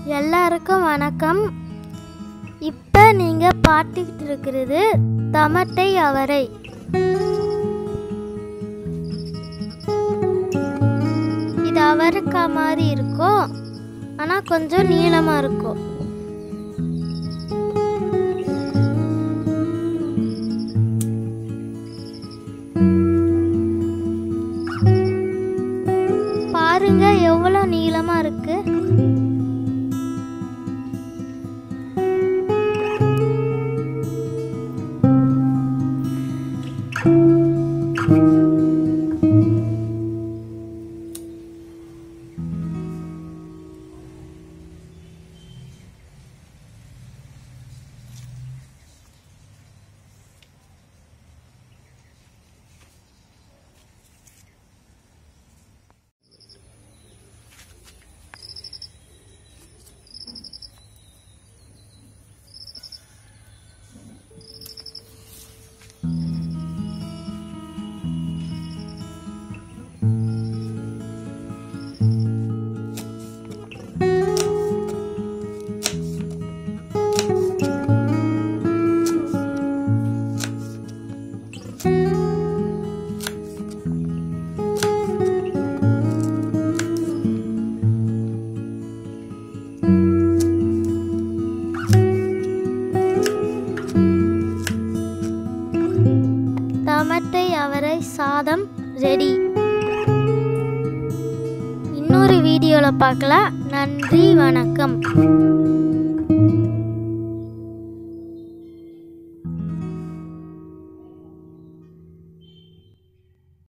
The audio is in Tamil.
எல்லாருக்கும் வணக்கம் இப்போ நீங்கள் பார்த்துக்கிட்டு இருக்கிறது தமட்டை அவரை இது அவரைக்காய் மாதிரி இருக்கும் ஆனால் கொஞ்சம் நீளமாக இருக்கும் பாருங்க எவ்வளோ நீளமாக இருக்கு தமட்டை அவரை சாதம் ரெடி இன்னொரு வீடியோவில் பார்க்கலாம் நன்றி வணக்கம்